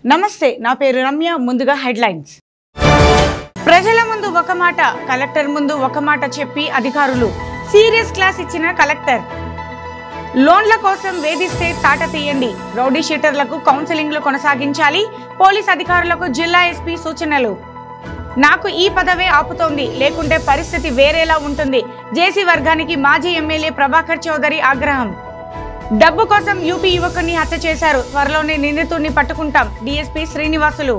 నమస్తే నా పేరు రమ్య ముందుగా హెడ్లైన్స్ ప్రజల ముందు ఒక మాట కలెక్టర్ ముందు ఒక మాట చెప్పి అధికారులు సీరియస్ క్లాస్ ఇచ్చిన కలెక్టర్ లోన్ల కోసం వేధిస్తే తాట తీయండి రౌడీ షీటర్లకు కౌన్సిలింగ్లు కొనసాగించాలి పోలీస్ అధికారులకు జిల్లా ఎస్పీ సూచనలు నాకు ఈ పదవే ఆపుతోంది లేకుంటే పరిస్థితి వేరేలా ఉంటుంది జేసీ వర్గానికి మాజీ ఎమ్మెల్యే ప్రభాకర్ చౌదరి ఆగ్రహం డబ్బు కోసం యూపీ యువకుని హత్య చేశారు త్వరలోనే నిందితుడిని పట్టుకుంటాం డీఎస్పీ శ్రీనివాసులు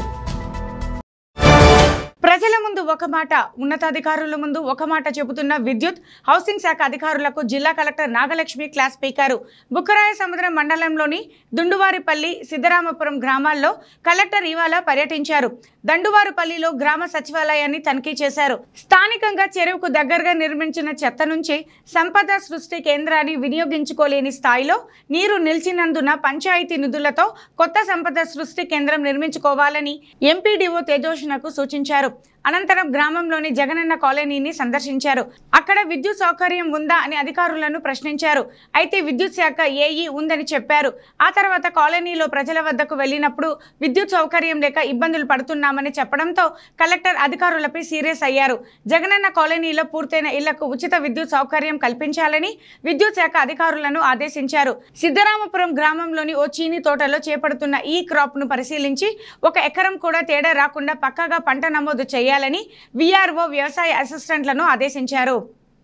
ప్రజల ముందు ఒక మాట ఉన్నతాధికారుల ముందు ఒక మాట చెబుతున్న విద్యుత్ హౌసింగ్ శాఖ అధికారులకు జిల్లా కలెక్టర్ నాగలక్ష్మి క్లాస్ పీకారు బుక్కరాయ సముద్రం మండలంలోని దుండువారిపల్లి సిద్ధరామపురం గ్రామాల్లో కలెక్టర్ ఇవాళ పర్యటించారు దండువారుపల్లిలో గ్రామ సచివాలయాన్ని తనిఖీ చేశారు స్థానికంగా చెరువుకు దగ్గరగా నిర్మించిన చెత్త నుంచి సంపద సృష్టి కేంద్రాన్ని వినియోగించుకోలేని స్థాయిలో నీరు నిలిచినందున పంచాయతీ నిధులతో కొత్త సంపద సృష్టి కేంద్రం నిర్మించుకోవాలని ఎంపీడీఓ తేజోషణకు సూచించారు అనంతరం గ్రామంలోని జగనన్న కాలనీని సందర్శించారు అక్కడ విద్యుత్ సౌకర్యం ఉందా అని అధికారులను ప్రశ్నించారు అయితే విద్యుత్ శాఖ ఏఈ ఉందని చెప్పారు ఆ తర్వాత కాలనీలో ప్రజల వద్దకు వెళ్ళినప్పుడు విద్యుత్ సౌకర్యం లేక ఇబ్బందులు పడుతున్నామని చెప్పడంతో కలెక్టర్ అధికారులపై సీరియస్ అయ్యారు జగనన్న కాలనీలో పూర్తయిన ఇళ్లకు ఉచిత విద్యుత్ సౌకర్యం కల్పించాలని విద్యుత్ శాఖ అధికారులను ఆదేశించారు సిద్ధరామపురం గ్రామంలోని ఓ చీని తోటలో చేపడుతున్న ఈ క్రాప్ ను పరిశీలించి ఒక ఎకరం కూడా తేడా రాకుండా పక్కాగా పంట నమోదు చేయాలని విఆర్ఓ వ్యవసాయ అసిస్టెంట్లను ఆదేశించారు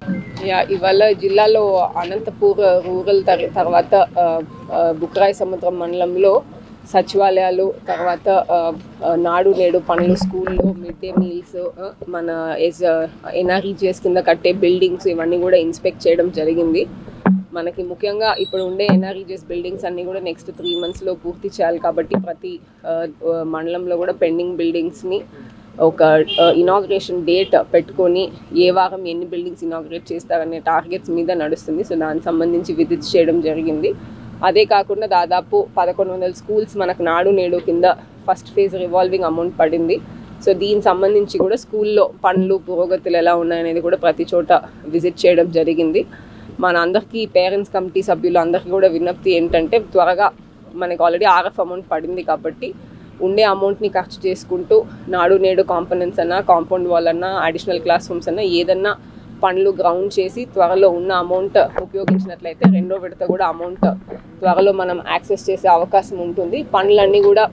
యా ఇవాళ జిల్లాలో అనంతపూర్ రూరల్ తర్- తర్వాత ఆ, ఆ, బుక్రాయి సముద్రం మండలంలో సచివాలయాలు తర్వాత ఆ, ఆ, నాడు నేడు పనులు స్కూల్లో మిడ్ డే మీల్స్ ఆ, మన ఎస్ ఎన్ఆర్ఈజిఎస్ కింద కట్టే బిల్డింగ్స్ ఇవన్నీ కూడా ఇన్స్పెక్ట్ చేయడం జరిగింది మనకి ముఖ్యంగా ఇప్పుడు ఉండే ఎన్ఆర్ఈజిఎస్ బిల్డింగ్స్ అన్నీ కూడా నెక్స్ట్ త్రీ మంత్స్లో పూర్తి చేయాలి కాబట్టి ప్రతి ఆ, ఆ, మండలంలో కూడా పెండింగ్ బిల్డింగ్స్ని ఒక ఇనాగ్రేషన్ డేట్ పెట్టుకొని ఏ వారం ఎన్ని బిల్డింగ్స్ ఇనాగ్రేట్ చేస్తారనే టార్గెట్స్ మీద నడుస్తుంది సో దానికి సంబంధించి విజిట్ చేయడం జరిగింది అదే కాకుండా దాదాపు పదకొండు వందల స్కూల్స్ మనకు నాడు నేడు కింద ఫస్ట్ ఫేజ్ రివాల్వింగ్ అమౌంట్ పడింది సో దీనికి సంబంధించి కూడా స్కూల్లో పనులు పురోగతులు ఎలా ఉన్నాయనేది కూడా ప్రతి చోట విజిట్ చేయడం జరిగింది మన అందరికీ పేరెంట్స్ కమిటీ సభ్యులు అందరికీ కూడా విజ్ఞప్తి ఏంటంటే త్వరగా మనకి ఆల్రెడీ ఆర్ఎఫ్ అమౌంట్ పడింది కాబట్టి ఉండే అమౌంట్ని ఖర్చు చేసుకుంటూ నాడు నేడు కాంపనెంట్స్ అన్నా కాంపౌండ్ వాల్ అన్నా అడిషనల్ క్లాస్ రూమ్స్ అన్నా ఏదన్నా పనులు గ్రౌండ్ చేసి త్వరలో ఉన్న అమౌంట్ ఉపయోగించినట్లయితే రెండో విడత కూడా అమౌంట్ త్వరలో మనం యాక్సెస్ చేసే అవకాశం ఉంటుంది పనులన్నీ కూడా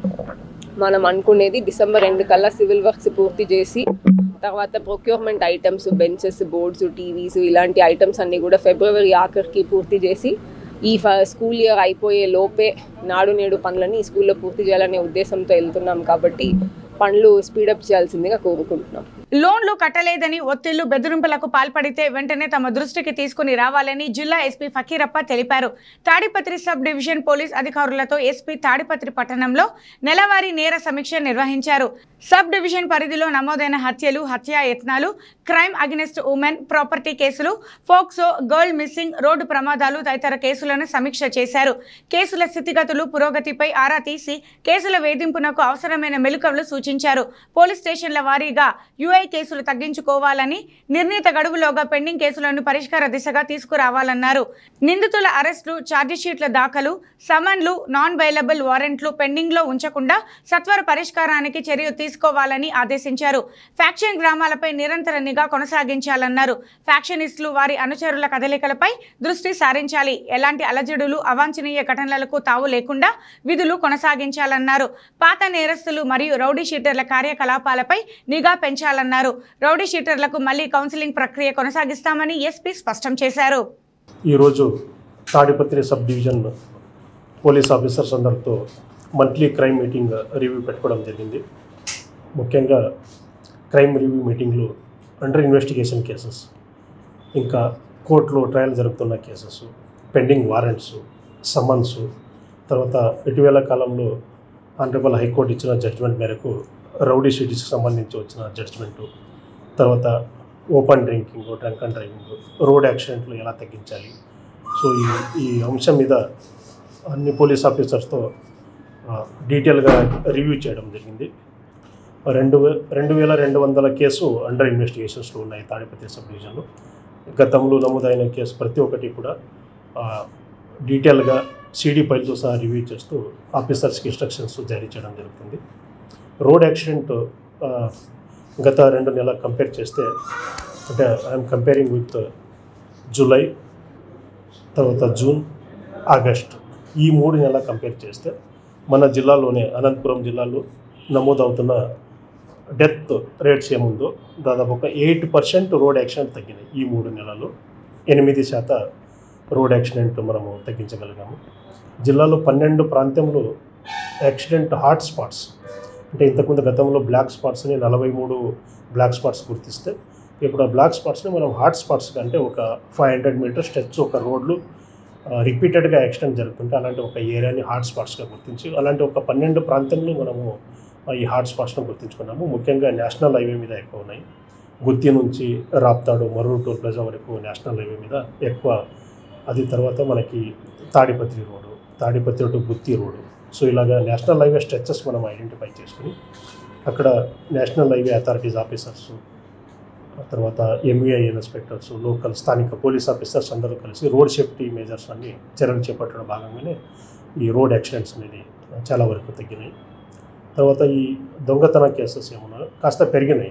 మనం అనుకునేది డిసెంబర్ రెండు కల్లా సివిల్ వర్క్స్ పూర్తి చేసి తర్వాత procurement items benches boards TVs ఇలాంటి ఐటమ్స్ అన్నీ కూడా ఫిబ్రవరి ఆఖరికి పూర్తి చేసి ఈ ఫ స్కూల్ ఇయర్ అయిపోయే లోపే నాడు నేడు పనులని ఈ స్కూల్లో పూర్తి చేయాలనే ఉద్దేశంతో వెళ్తున్నాం కాబట్టి పనులు స్పీడప్ చేయాల్సిందిగా కోరుకుంటున్నాం లోన్లు కట్టలేదని ఒత్తిళ్లు బెదిరింపులకు పాల్పడితే వెంటనే తమ దృష్టికి తీసుకుని రావాలని జిల్లా ఎస్పీ ఫకీరప్ప తెలిపారు తాడిపత్రి సబ్ డివిజన్ పోలీస్ అధికారులతో ఎస్పీ తాడిపత్రి పట్టణంలో నెలవారీ నేర సమీక్ష నిర్వహించారు సబ్ డివిజన్ పరిధిలో నమోదైన హత్యలు హత్యాయత్నాలు క్రైమ్ అగెనిస్ట్ ఉమెన్ ప్రాపర్టీ కేసులు ఫోక్సో గర్ల్ మిస్సింగ్ రోడ్డు ప్రమాదాలు తదితర కేసులను సమీక్ష చేశారు కేసుల స్థితిగతులు పురోగతిపై ఆరా తీసి కేసుల వేధింపునకు అవసరమైన మెలుకవలు సూచించారు పోలీస్ స్టేషన్ల వారీగా యుఐ కేసులు తగ్గించుకోవాలని నిర్ణీత గడువులోగా పెండింగ్ కేసులను పరిష్కార దిశగా తీసుకురావాలన్నారు నిందితుల అరెస్టులు ఛార్జిషీట్ల దాఖలు సమన్లు నాన్ బైలబుల్ వారెంట్లు పెండింగ్లో ఉంచకుండా సత్వర పరిష్కారానికి చర్య తీసుకోవాలని ఆదేశించారు ఫ్యాక్షన్ గ్రామాలపై నిరంతర నిఘా కొనసాగించాలన్నారు ఫ్యాక్షనిస్టులు వారి అనుచరుల కదలికలపై దృష్టి సారించాలి ఎలాంటి అలజడులు అవాంఛనీయ ఘటనలకు తావు లేకుండా విధులు కొనసాగించాలన్నారు పాత నేరస్తులు మరియు రౌడీ షీటర్ల కార్యకలాపాలపై నిఘా పెంచాలన్నారు రౌడీ షీటర్లకు మళ్లీ కౌన్సిలింగ్ ప్రక్రియ కొనసాగిస్తామని ఎస్పీ స్పష్టం చేశారు ఈరోజు Tadipatri sub division police officers అందరితో మంత్లీ క్రైమ్ మీటింగ్ రివ్యూ పెట్టుకోవడం జరిగింది ముఖ్యంగా క్రైమ్ రివ్యూ మీటింగ్లు అండర్ ఇన్వెస్టిగేషన్ కేసెస్ ఇంకా కోర్టులో ట్రయల్ జరుగుతున్న కేసెస్ పెండింగ్ వారెంట్స్ సమన్స్ తర్వాత ఇటీవల కాలంలో ఆనరబుల్ హైకోర్టు ఇచ్చిన జడ్జిమెంట్ మేరకు రౌడీ షీటీస్కి సంబంధించి వచ్చిన జడ్జిమెంటు తర్వాత open drinking drunk and driving road యాక్సిడెంట్లు ఎలా తగ్గించాలి సో ఈ ఈ అంశం మీద అన్ని పోలీస్ ఆఫీసర్స్తో డీటెయిల్గా రివ్యూ చేయడం జరిగింది రెండు వే రెండు వేల రెండు వందల కేసు అండర్ ఇన్వెస్టిగేషన్స్లో ఉన్నాయి తాడిపత్రి సబ్ డివిజన్లో గతంలో నమోదైన కేసు ప్రతి ఒక్కటి కూడా ఆ, డీటెయిల్గా సీడీ ఫైల్తో సహా రివ్యూ చేస్తూ ఆఫీసర్స్కి ఇన్స్ట్రక్షన్స్ జారీ చేయడం జరుగుతుంది రోడ్ యాక్సిడెంట్ ఆ, గత రెండు నెలల కంపేర్ చేస్తే అంటే ఐఎమ్ కంపేరింగ్ విత్ జూలై తర్వాత జూన్ ఆగస్ట్ ఈ మూడు నెలల కంపేర్ చేస్తే మన జిల్లాలోనే అనంతపురం జిల్లాలో నమోదవుతున్న డెత్ రేట్స్ ఏముందో దాదాపు ఒక ఎయిట్ పర్సెంట్ రోడ్ యాక్సిడెంట్ తగ్గినాయి ఈ మూడు నెలల్లో ఎనిమిది శాత రోడ్ యాక్సిడెంట్ మనము తగ్గించగలిగాము జిల్లాలో పన్నెండు ప్రాంతంలో యాక్సిడెంట్ హాట్ స్పాట్స్ అంటే ఇంతకుముందు గతంలో బ్లాక్ స్పాట్స్ని నలభై మూడు బ్లాక్ స్పాట్స్ గుర్తిస్తే ఇప్పుడు ఆ బ్లాక్ స్పాట్స్ని మనం హాట్ స్పాట్స్ అంటే ఒక ఫైవ్ హండ్రెడ్ మీటర్ స్ట్రెచ్ ఒక రోడ్లు రిపీటెడ్గా యాక్సిడెంట్ జరుగుతుంటే అలాంటి ఒక ఏరియాని హాట్ స్పాట్స్గా గుర్తించి అలాంటి ఒక పన్నెండు ప్రాంతంలో మనము ఆ, ఈ హాట్ స్పాట్స్ను గుర్తించుకున్నాము ముఖ్యంగా నేషనల్ హైవే మీద ఎక్కువ ఉన్నాయి గుత్తి నుంచి రాప్తాడు మరూరు టోల్ ప్లాజా వరకు నేషనల్ హైవే మీద ఎక్కువ అది తర్వాత మనకి Tadipatri road Tadipatri to Gooty road so ఇలాగా నేషనల్ హైవే స్ట్రెచెస్ మనం ఐడెంటిఫై చేసుకుని అక్కడ నేషనల్ హైవే అథారిటీస్ ఆఫీసర్స్ తర్వాత ఎంఈఐ ఇన్స్పెక్టర్స్ లోకల్ స్థానిక పోలీస్ ఆఫీసర్స్ అందరూ కలిసి రోడ్ సేఫ్టీ మెజర్స్ అన్ని చర్యలు చేపట్టడం భాగంగానే ఈ రోడ్ యాక్సిడెంట్స్ అనేది చాలా వరకు తగ్గినాయి తర్వాత ఈ దొంగతన కేసెస్ ఏమన్నా కాస్త పెరిగినాయి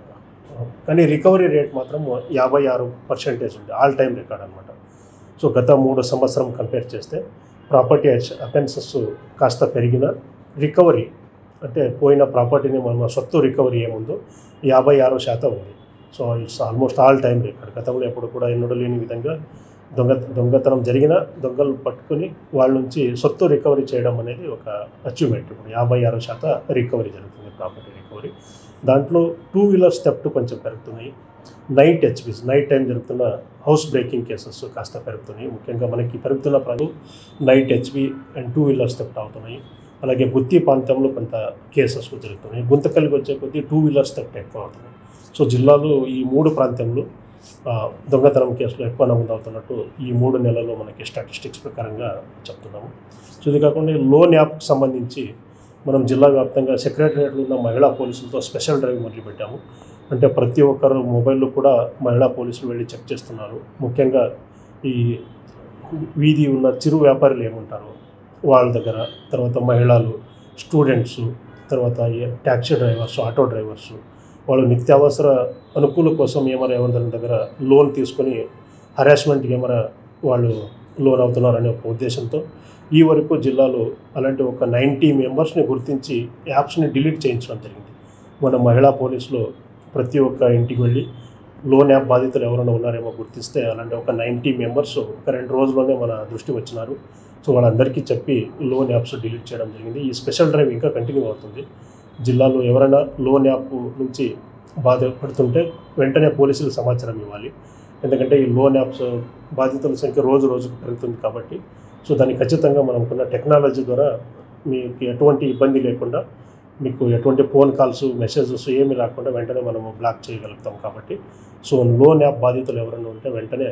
కానీ రికవరీ రేట్ మాత్రం యాభై ఆరు పర్సెంటేజ్ ఉంది ఆల్ టైమ్ రికార్డ్ అనమాట సో గత మూడు సంవత్సరం కంపేర్ చేస్తే ప్రాపర్టీ అఫెన్సెస్ కాస్త పెరిగిన రికవరీ అంటే పోయిన ప్రాపర్టీని మన సొత్తు రికవరీ ఏముందో యాభై ఆరు శాతం ఉంది so it's almost all time record గతంలో ఎప్పుడు కూడా ఎన్నడూ లేని విధంగా దొంగ దొంగతనం జరిగిన దొంగలు పట్టుకొని వాళ్ళ నుంచి సొత్తు రికవరీ చేయడం అనేది ఒక అచీవ్మెంట్ ఇప్పుడు యాభై ఆరు శాతం రికవరీ జరుగుతుంది ప్రాపర్టీ రికవరీ దాంట్లో టూ వీలర్స్ థెఫ్ట్ కొంచెం పెరుగుతున్నాయి నైట్ హెచ్పీస్ నైట్ టైం జరుగుతున్న హౌస్ బ్రేకింగ్ కేసెస్ కాస్త పెరుగుతున్నాయి ముఖ్యంగా మనకి పెరుగుతున్న ప్రజలు night HP and two wheelers theft అవుతున్నాయి అలాగే గుత్తి ప్రాంతంలో కొంత కేసెస్ జరుగుతున్నాయి గుంతకల్కి వచ్చే కొద్దీ టూ వీలర్స్ థెఫ్ట్ ఎక్కువ అవుతున్నాయి సో జిల్లాలో ఈ మూడు ప్రాంతంలో ఆ, దొంగతనం కేసులు ఎక్కువ నమోదవుతున్నట్టు ఈ మూడు నెలల్లో మనకి స్టాటిస్టిక్స్ ప్రకారంగా చెప్తున్నాము సో ఇది కాకుండా ఈ లోన్ యాప్కి సంబంధించి మనం జిల్లా వ్యాప్తంగా సెక్రటరియట్లో ఉన్న మహిళా పోలీసులతో స్పెషల్ డ్రైవ్ మొదలుపెట్టాము అంటే ప్రతి ఒక్కరు మొబైల్లో కూడా మహిళా పోలీసులు వెళ్ళి చెక్ చేస్తున్నారు ముఖ్యంగా ఈ వీధి ఉన్న చిరు వ్యాపారులు ఏముంటారు వాళ్ళ దగ్గర తర్వాత మహిళలు స్టూడెంట్స్ తర్వాత ఈ ట్యాక్సీ డ్రైవర్స్ ఆటో డ్రైవర్స్ వాళ్ళు నిత్యావసర అనుకూల కోసం ఏమైనా ఎవరి దగ్గర లోన్ తీసుకొని హరాస్మెంట్ ఏమైనా వాళ్ళు లోన్ అవుతున్నారనే ఒక ఉద్దేశంతో ఈ వరకు జిల్లాలో అలాంటి ఒక నైంటీ మెంబర్స్ని గుర్తించి యాప్స్ని డిలీట్ చేయించడం జరిగింది మన మహిళా పోలీసులు ప్రతి ఒక్క ఇంటికి వెళ్ళి లోన్ యాప్ బాధితులు ఎవరైనా ఉన్నారేమో గుర్తిస్తే అలాంటి ఒక నైంటీ మెంబర్స్ ఒక రెండు రోజుల్లోనే మన దృష్టికి వచ్చినారు సో వాళ్ళందరికీ చెప్పి లోన్ యాప్స్ డిలీట్ చేయడం జరిగింది ఈ స్పెషల్ డ్రైవ్ ఇంకా కంటిన్యూ అవుతుంది జిల్లాలో ఎవరైనా లోన్ యాప్ నుంచి బాధపడుతుంటే వెంటనే పోలీసులకు సమాచారం ఇవ్వాలి ఎందుకంటే ఈ లోన్ యాప్స్ బాధితుల సంఖ్య రోజు రోజుకు పెరుగుతుంది కాబట్టి సో దాన్ని ఖచ్చితంగా మనకున్న టెక్నాలజీ ద్వారా మీకు ఎటువంటి ఇబ్బంది లేకుండా మీకు ఎటువంటి ఫోన్ కాల్స్ మెసేజెస్ ఏమి రాకుండా వెంటనే మనము బ్లాక్ చేయగలుగుతాం కాబట్టి సో లోన్ యాప్ బాధితులు ఎవరైనా ఉంటే వెంటనే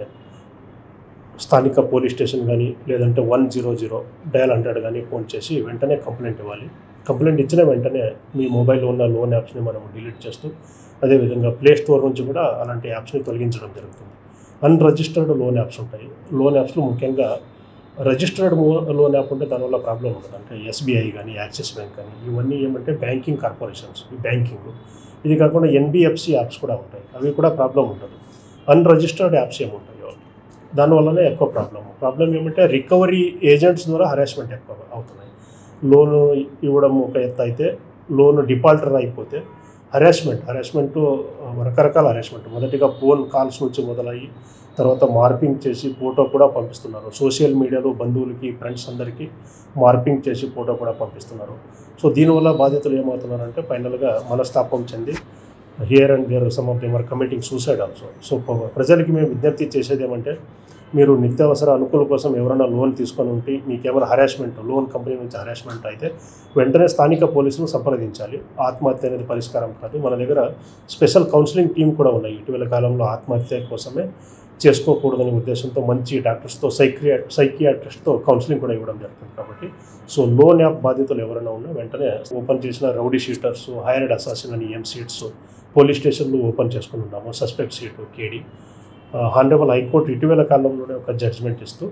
స్థానిక పోలీస్ స్టేషన్ కానీ లేదంటే one zero zero dial hundred కానీ ఫోన్ చేసి వెంటనే కంప్లైంట్ ఇవ్వాలి కంప్లైంట్ ఇచ్చిన వెంటనే మీ మొబైల్లో ఉన్న లోన్ యాప్స్ని మనం డిలీట్ చేస్తూ అదేవిధంగా ప్లే స్టోర్ నుంచి కూడా అలాంటి యాప్స్ని తొలగించడం జరుగుతుంది అన్రిజిస్టర్డ్ లోన్ యాప్స్ ఉంటాయి లోన్ యాప్స్లో ముఖ్యంగా రిజిస్టర్డ్ లోన్ యాప్ ఉంటే దానివల్ల ప్రాబ్లం ఉండదు అంటే ఎస్బీఐ కానీ యాక్సిస్ బ్యాంక్ కానీ ఇవన్నీ ఏమంటే బ్యాంకింగ్ కార్పొరేషన్స్ ఈ బ్యాంకింగ్ ఇది కాకుండా ఎన్బిఎఫ్సి యాప్స్ కూడా ఉంటాయి అవి కూడా ప్రాబ్లం ఉండదు అన్రిజిస్టర్డ్ యాప్స్ ఏముంటాయో దానివల్లనే ఎక్కువ ప్రాబ్లం ప్రాబ్లం ఏమంటే రికవరీ ఏజెంట్స్ ద్వారా హరాస్మెంట్ ఎక్కువ అవుతున్నాయి లోను ఇవ్వడం ఒక ఎత్తు అయితే లోన్ డిఫాల్టర్ అయిపోతే హరాస్మెంట్ హరాస్మెంట్ రకరకాల హరాస్మెంట్ మొదటిగా ఫోన్ కాల్స్ నుంచి మొదలయ్యి తర్వాత మార్పింగ్ చేసి ఫోటో కూడా పంపిస్తున్నారు సోషల్ మీడియాలో బంధువులకి ఫ్రెండ్స్ అందరికీ మార్పింగ్ చేసి ఫోటో కూడా పంపిస్తున్నారు సో దీనివల్ల బాధితులు ఏమవుతున్నారంటే ఫైనల్గా మనస్తాపం చెంది here and there some of them are committing suicide also so ప్రజలకి మేము విజ్ఞప్తి చేసేది ఏమంటే మీరు నిత్యావసర అనుకూల కోసం ఎవరైనా లోన్ తీసుకొని ఉంటే మీకేమైనా హరాస్మెంట్ లోన్ కంపెనీ నుంచి హరాస్మెంట్ అయితే వెంటనే స్థానిక పోలీసులు సంప్రదించాలి ఆత్మహత్య అనేది పరిష్కారం కాదు మన దగ్గర స్పెషల్ కౌన్సిలింగ్ టీం కూడా ఉన్నాయి ఇటీవల కాలంలో ఆత్మహత్య కోసమే చేసుకోకూడదనే ఉద్దేశంతో మంచి డాక్టర్స్తో సైక్రియా సైకియాట్రిస్ట్తో కౌన్సిలింగ్ కూడా ఇవ్వడం జరుగుతుంది కాబట్టి సో లోన్ యాప్ బాధితులు ఎవరైనా ఉన్నా వెంటనే ఓపెన్ చేసిన రౌడీ షీటర్స్ హైర్డ్ అసాసిన్ అని ఎం సీట్స్ పోలీస్ స్టేషన్లు ఓపెన్ చేసుకుని ఉన్నాము suspect sheet KD honourable high court ఇటీవల కాలంలోనే ఒక జడ్జిమెంట్ ఇస్తూ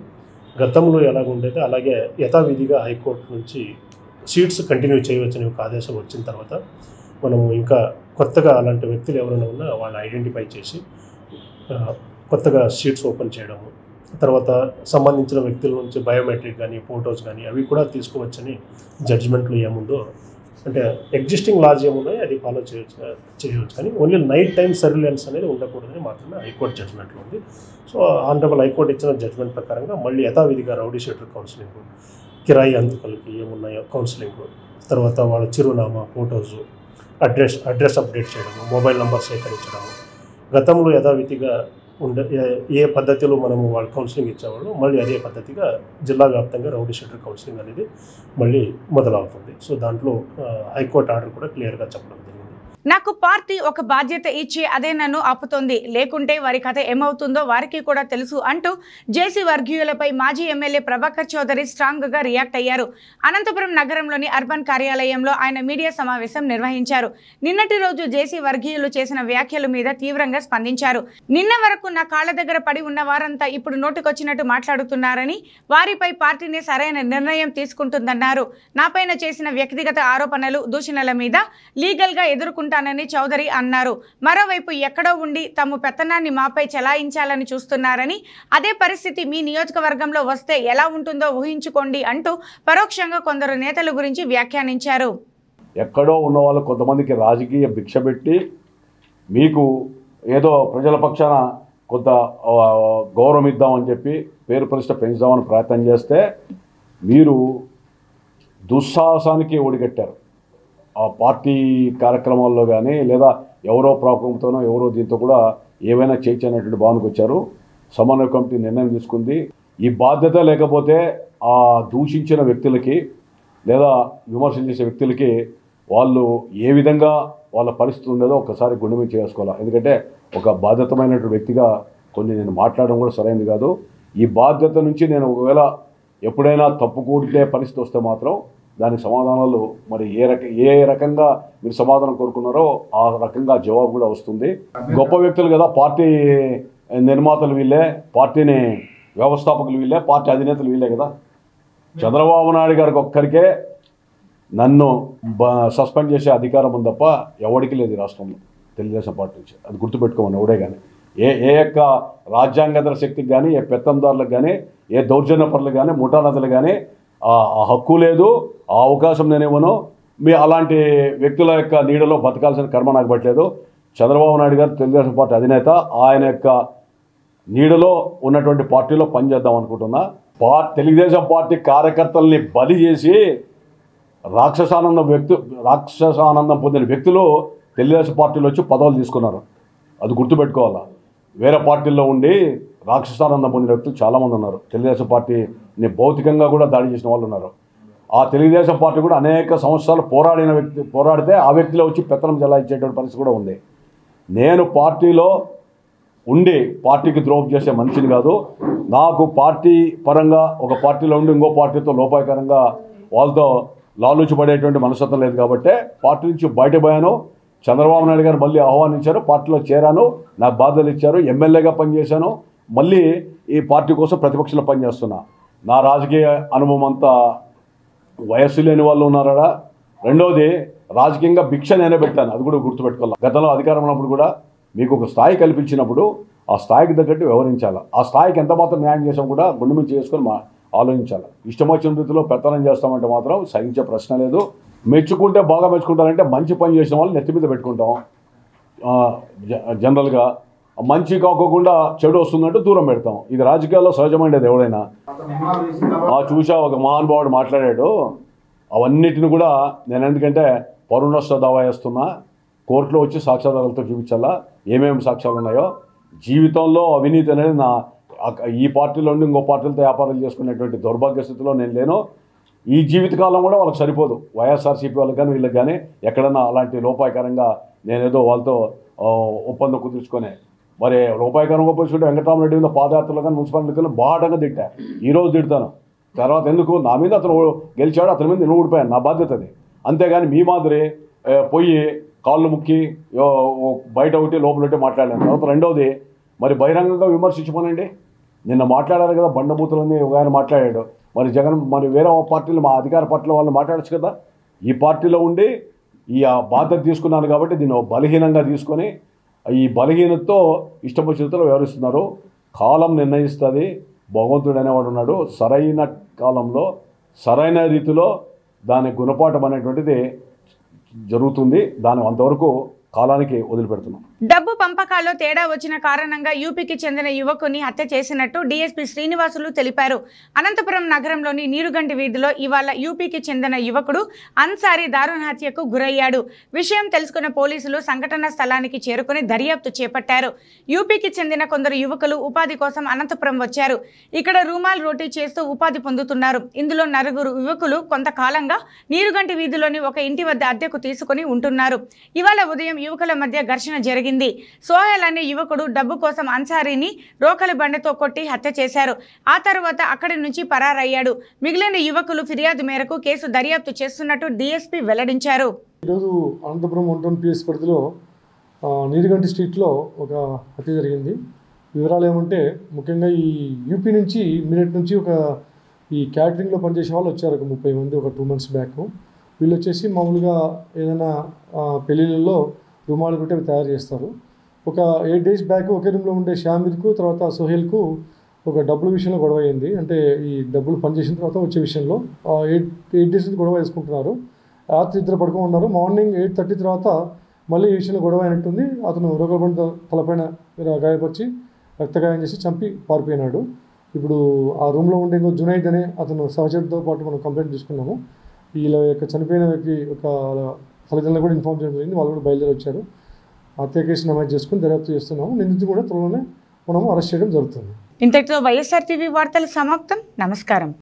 గతంలో ఎలాగ ఉండేదో అలాగే యథావిధిగా హైకోర్టు నుంచి సీట్స్ కంటిన్యూ చేయవచ్చని ఒక ఆదేశం వచ్చిన తర్వాత మనము ఇంకా కొత్తగా అలాంటి వ్యక్తులు ఎవరైనా ఉన్నా వాళ్ళని ఐడెంటిఫై చేసి ఆ, కొత్తగా సీట్స్ ఓపెన్ చేయడము తర్వాత సంబంధించిన వ్యక్తుల నుంచి బయోమెట్రిక్ కానీ ఫొటోస్ కానీ అవి కూడా తీసుకోవచ్చని జడ్జిమెంట్లు ఏముందో అంటే ఎగ్జిస్టింగ్ లాస్ ఏమున్నాయో అది ఫాలో చేయొచ్చు చేయవచ్చు కానీ ఓన్లీ నైట్ టైం సర్విలెన్స్ అనేది ఉండకూడదని మాత్రమే హైకోర్టు జడ్జిమెంట్లో ఉంది సో ఆనరబుల్ హైకోర్టు ఇచ్చిన జడ్జిమెంట్ ప్రకారంగా మళ్ళీ యథావిధిగా రౌడీ షీటర్ కౌన్సిలింగ్ కిరాయి అందుకలకి ఏమున్నాయో కౌన్సిలింగ్ తర్వాత వాళ్ళ చిరునామా ఫొటోస్ అడ్రస్ అడ్రస్ అప్డేట్ చేయడము మొబైల్ నెంబర్ సేకరించడము గతంలో యథావిధిగా ఉండే ఏ- ఏ పద్ధతిలో మనము వాళ్ళ కౌన్సిలింగ్ ఇచ్చేవాళ్ళు మళ్ళీ అదే పద్ధతిగా జిల్లా వ్యాప్తంగా రౌడీ షీటర్ కౌన్సిలింగ్ అనేది మళ్ళీ మొదలవుతుంది సో దాంట్లో ఆ, హైకోర్టు ఆర్డర్ కూడా క్లియర్గా చెప్పడం జరిగింది నాకు పార్టీ ఒక బాధ్యత ఇచ్చి అదే నన్ను ఆపుతోంది లేకుంటే వారి కథ ఏమవుతుందో వారికి కూడా తెలుసు అంటూ జేసీ వర్గీయులపై మాజీ ఎమ్మెల్యే ప్రభాకర్ చౌదరి స్ట్రాంగ్ గా రియాక్ట్ అయ్యారు అనంతపురం నగరంలోని అర్బన్ కార్యాలయంలో ఆయన మీడియా సమావేశం నిర్వహించారు నిన్నటి రోజు జేసీ వర్గీయులు చేసిన వ్యాఖ్యల మీద తీవ్రంగా స్పందించారు నిన్న వరకు నా కాళ్ళ దగ్గర పడి ఉన్న వారంతా ఇప్పుడు నోటికొచ్చినట్టు మాట్లాడుతున్నారని వారిపై పార్టీనే సరైన నిర్ణయం తీసుకుంటుందన్నారు నాపైన చేసిన వ్యక్తిగత ఆరోపణలు దూషణల మీద లీగల్ గా ఎదుర్కొంటానని చౌదరి అన్నారు మరోవైపు ఎక్కడో ఉండి తమ పెత్తనాన్ని మాపై చెలాయించాలని చూస్తున్నారని అదే పరిస్థితి మీ నియోజకవర్గంలో వస్తే ఎలా ఉంటుందో ఊహించుకోండి అంటూ పరోక్షంగా కొందరు నేతల గురించి వ్యాఖ్యానించారు ఎక్కడో ఉన్న వాళ్ళు కొంతమందికి రాజకీయ భిక్ష పెట్టి మీకు ఏదో ప్రజల పక్షాన కొంత ఆ, గౌరవం ఇద్దామని చెప్పి పేరు ప్రతిష్ట పెంచుదామని ప్రయత్నం చేస్తే మీరు దుస్సాహసానికి ఒడిగట్టారు ఆ పార్టీ కార్యక్రమాల్లో కానీ లేదా ఎవరో ప్రాబ్లంతోనో ఎవరో దీంతో కూడా ఏవైనా చేయొచ్చనేటువంటి భావనకు వచ్చారు సమన్వయ కమిటీ నిర్ణయం తీసుకుంది ఈ బాధ్యత లేకపోతే ఆ దూషించిన వ్యక్తులకి లేదా విమర్శలు చేసే వ్యక్తులకి వాళ్ళు ఏ విధంగా వాళ్ళ పరిస్థితి ఉండేదో ఒకసారి గుండె మీద చేసుకోవాలి ఎందుకంటే ఒక బాధ్యతమైనటువంటి వ్యక్తిగా కొన్ని నేను మాట్లాడడం కూడా సరైనది కాదు ఈ బాధ్యత నుంచి నేను ఒకవేళ ఎప్పుడైనా తప్పుకుంటే పరిస్థితి వస్తే మాత్రం దానికి సమాధానాలు మరి ఏ రక ఏ రకంగా మీరు సమాధానం కోరుకున్నారో ఆ రకంగా జవాబు కూడా వస్తుంది గొప్ప వ్యక్తులు కదా పార్టీ నిర్మాతలు వీళ్ళే పార్టీని వ్యవస్థాపకులు వీళ్ళే పార్టీ అధినేతలు వీళ్ళే కదా చంద్రబాబు నాయుడు గారికి ఒక్కరికే నన్ను బ- సస్పెండ్ చేసే అధికారం ఉంది తప్ప ఎవరికి లేదు ఈ రాష్ట్రంలో తెలుగుదేశం పార్టీ నుంచి అది గుర్తుపెట్టుకోమని ఎవడే కానీ ఏ ఏ యొక్క రాజ్యాంగేతర శక్తికి కానీ ఏ పెత్తందారులకు కానీ ఏ దౌర్జన్యపరులకు కానీ ముఠానదులు కానీ ఆ ఆ హక్కు లేదు ఆ అవకాశం నేనేమో మీ అలాంటి వ్యక్తుల యొక్క నీడలో బతకాల్సిన కర్మ నాకు పట్టలేదు చంద్రబాబు నాయుడు గారు తెలుగుదేశం పార్టీ అధినేత ఆయన యొక్క నీడలో ఉన్నటువంటి పార్టీలో పనిచేద్దాం అనుకుంటున్నా పా తెలుగుదేశం పార్టీ కార్యకర్తల్ని బలి చేసి రాక్షసానందం వ్యక్తు రాక్షసానందం పొందిన వ్యక్తులు తెలుగుదేశం పార్టీలో వచ్చి పదవులు తీసుకున్నారు అది గుర్తుపెట్టుకోవాలా వేరే పార్టీల్లో ఉండి రాక్షసానందం పొందిన వ్యక్తులు చాలామంది ఉన్నారు తెలుగుదేశం పార్టీని భౌతికంగా కూడా దాడి చేసిన వాళ్ళు ఉన్నారు ఆ తెలుగుదేశం పార్టీ కూడా అనేక సంవత్సరాలు పోరాడిన వ్యక్తి పోరాడితే ఆ వ్యక్తిలో వచ్చి పెత్తనం చెలాయించేటువంటి పరిస్థితి కూడా ఉంది నేను పార్టీలో ఉండి పార్టీకి ద్రోహం చేసే మనిషిని కాదు నాకు పార్టీ పరంగా ఒక పార్టీలో ఉండి ఇంకో పార్టీతో లోపాయకరంగా వాళ్ళతో లాలూచి పడేటువంటి మనస్తత్వం లేదు కాబట్టి పార్టీ నుంచి బయటపోయాను చంద్రబాబు నాయుడు గారు మళ్ళీ ఆహ్వానించారు పార్టీలో చేరాను నాకు బాధ్యతలు ఇచ్చారు ఎమ్మెల్యేగా పనిచేశాను మళ్ళీ ఈ పార్టీ కోసం ప్రతిపక్షంలో పనిచేస్తున్నా నా రాజకీయ అనుభవం అంతా వయస్సు లేని వాళ్ళు ఉన్నారా రెండోది రాజకీయంగా భిక్ష నేనే పెట్టాను అది కూడా గుర్తుపెట్టుకోవాలి గతంలో అధికారం ఉన్నప్పుడు కూడా మీకు ఒక స్థాయి కల్పించినప్పుడు ఆ స్థాయికి తగ్గట్టు వ్యవహరించాలి ఆ స్థాయికి ఎంత మాత్రం న్యాయం చేసాం కూడా గుండె మీద చేసుకొని మా ఆలోచించాలి ఇష్టం వచ్చిన రీతిలో పెత్తనం చేస్తామంటే మాత్రం సహించే ప్రశ్న లేదు మెచ్చుకుంటే బాగా మెచ్చుకుంటారంటే మంచి పని చేసిన వాళ్ళు నెత్తి మీద పెట్టుకుంటాం ఆ, జ- జనరల్గా మంచి కాకోకుండా చెడు వస్తుందంటే దూరం పెడతాం ఇది రాజకీయాల్లో సహజమైనది ఎవడైనా ఆ చూసా ఒక మహానుభావుడు మాట్లాడాడు అవన్నిటిని కూడా నేను ఎందుకంటే పరువు నష్ట దావా వేస్తున్నా కోర్టులో వచ్చి సాక్ష్యాధారాలతో చూపించాలా ఏమేమి సాక్ష్యాలు ఉన్నాయో జీవితంలో అవినీతి అనేది నా అక- ఈ పార్టీలో ఉండి ఇంకో పార్టీలతో వ్యాపారాలు చేసుకునేటువంటి దౌర్భాగ్య స్థితిలో నేను లేను ఈ జీవితకాలం కూడా వాళ్ళకి సరిపోదు వైఎస్ఆర్సీపీ వాళ్ళకి కానీ వీళ్ళకి కానీ ఎక్కడన్నా అలాంటి లోపాయకరంగా నేనేదో వాళ్ళతో ఆ, ఒప్పందం కుదుర్చుకొని మరి రూపాయకరంగా పోల్చుకుంటే వెంకటరామరెడ్డి మీద పాదయాత్రలో కానీ మున్సిపాలిటీలో బాటంగా తిట్టా ఈరోజు తిడతాను తర్వాత ఎందుకు నా మీద అతను గెలిచాడు అతని మీద నేను ఊడిపోయాను నా బాధ్యత అది అంతేగాని మీ మాదిరి ఏ, పోయి కాళ్ళు ముక్కి ఓ, ఓ, బయట ఒకటి లోపల ఒకటి మాట్లాడాను తర్వాత రెండవది మరి బహిరంగంగా విమర్శించమనండి నిన్న మాట్లాడారు కదా బండబూతులని ఒక ఆయన మాట్లాడాడు మరి జగన్ మరి వేరే పార్టీలు మా అధికార పార్టీల వాళ్ళు మాట్లాడచ్చు కదా ఈ పార్టీలో ఉండి ఈ ఆ బాధ్యత తీసుకున్నాను కాబట్టి దీన్ని ఒక బలహీనంగా తీసుకొని ఈ బలహీనతతో ఇష్టపరిచితులు వ్యవహరిస్తున్నారు కాలం నిర్ణయిస్తుంది భగవంతుడు అనేవాడు ఉన్నాడు సరైన కాలంలో సరైన రీతిలో దాని గుణపాఠం అనేటువంటిది జరుగుతుంది దాని అంతవరకు కాలానికి వదిలిపెడుతున్నాం డబ్బు పంపకాల్లో తేడా వచ్చిన కారణంగా యూపీకి చెందిన యువకుని హత్య చేసినట్టు డీఎస్పీ శ్రీనివాసులు తెలిపారు అనంతపురం నగరంలోని నీరుగంటి వీధిలో ఇవాళ యూపీకి చెందిన యువకుడు అన్సారీ దారుణ హత్యకు గురయ్యాడు విషయం తెలుసుకున్న పోలీసులు సంఘటన స్థలానికి చేరుకుని దర్యాప్తు చేపట్టారు యూపీకి చెందిన కొందరు యువకులు ఉపాధి కోసం అనంతపురం వచ్చారు ఇక్కడ రూమాల్ రోటీ చేస్తూ ఉపాధి పొందుతున్నారు ఇందులో నలుగురు యువకులు కొంతకాలంగా నీరుగంటి వీధిలోని ఒక ఇంటి వద్ద అద్దెకు తీసుకుని ఉంటున్నారు ఇవాళ ఉదయం యువకుల మధ్య ఘర్షణ జరిగింది సోహెల్ అనే యువకుడు డబ్బు కోసం అన్సారీని రోకలి బండతో కొట్టి హత్య చేశారు ఆ తర్వాత అక్కడి నుంచి పరారయ్యాడు మిగిలిన యువకులు ఫిర్యాదు మేరకు కేసు దర్యాప్తు చేస్తున్నట్టు డీఎస్పీ వెల్లడించారు ఈరోజు అనంతపురం వన్ టౌన్ పిఎస్ పరిధిలో ఆ, నీరుగంటి స్ట్రీట్లో ఒక హత్య జరిగింది వివరాలు ఏమంటే ముఖ్యంగా ఈ యూపీ నుంచి మినిట్ నుంచి ఒక ఈ క్యాటరింగ్లో పనిచేసే వాళ్ళు వచ్చారు ఒక ముప్పై మంది ఒక టూ మంత్స్ బ్యాక్ వీళ్ళు వచ్చేసి మామూలుగా ఏదైనా ఆ, పెళ్ళిళ్ళలో రుమాలు పెట్టి అవి తయారు చేస్తారు ఒక ఎయిట్ డేస్ బ్యాక్ ఒకే రూమ్లో ఉండే షామీర్కు తర్వాత సోహెల్కు ఒక డబ్బుల విషయంలో గొడవ అయింది అంటే ఈ డబ్బులు పనిచేసిన తర్వాత వచ్చే విషయంలో ఆ, ఎయిట్ ఎయిట్ డేస్ నుంచి గొడవ వేసుకుంటున్నారు రాత్రి ఇద్దరు పడుకొని ఉన్నారు మార్నింగ్ ఎయిట్ థర్టీ తర్వాత మళ్ళీ ఈ విషయంలో గొడవ అయినట్టుంది అతను రోగబండ తలపైన గాయపరిచి రక్తగాయం చేసి చంపి పారిపోయినాడు ఇప్పుడు ఆ రూమ్లో ఉండే ఇంకో జునైద్ అనే అతను సహచరుడితో పాటు మనం కంప్లైంట్ తీసుకున్నాము వీళ్ళ యొక్క చనిపోయిన వ్యక్తి యొక్క తల్లిదండ్రులు కూడా ఇన్ఫార్మ్ చేయడం జరిగింది వాళ్ళు కూడా బయలుదేరి వచ్చారు హత్య కేసు నమోదు చేసుకుని దర్యాప్తు చేస్తున్నాము నిందితుడు కూడా త్వరలోనే మనం అరెస్ట్ చేయడం జరుగుతుంది ఇంతటితో వైఎస్ఆర్ టీవీ వార్తలు సమాప్తం నమస్కారం